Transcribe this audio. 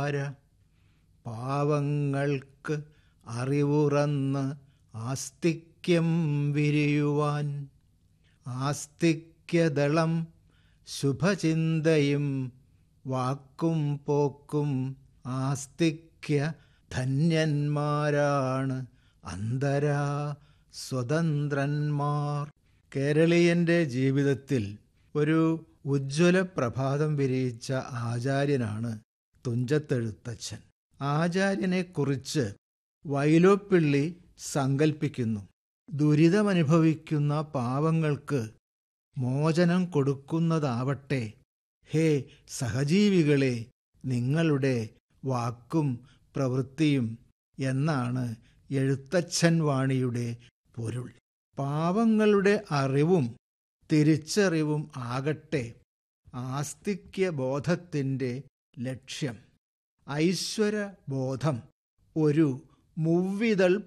ആര പാവങ്ങൾക്ക് അറിവുറന്ന് ആസ്തിക്യം വിരിയുവാൻ ആസ്തിക്യദളം ശുഭചിന്തയും വാക്കും പോക്കും ആസ്തിക്യ ധന്യന്മാരാണ് അന്തരാ സ്വതന്ത്രന്മാർ കേരളീയന്റെ ജീവിതത്തിൽ ഒരു ഉജ്ജ്വല പ്രഭാതം വിരിയിച്ച ആചാര്യനാണ് തുഞ്ചത്തെഴുത്തച്ഛൻ ആചാര്യനെക്കുറിച്ച് വൈലോപ്പിള്ളി സങ്കൽപ്പിക്കുന്നു ദുരിതമനുഭവിക്കുന്ന പാവങ്ങൾക്ക് മോചനം കൊടുക്കുന്നതാവട്ടെ ഹേ സഹജീവികളെ നിങ്ങളുടെ വാക്കും പ്രവൃത്തിയും എന്നാണ് എഴുത്തച്ഛൻ വാണിയുടെ പൊരുൾ പാവങ്ങളുടെ അറിവും തിരിച്ചറിവും ആകട്ടെ ആസ്തിക്യബോധത്തിൻ്റെ ലക്ഷ്യം ഐശ്വരബോധം ഒരു മുവ്വിതൾ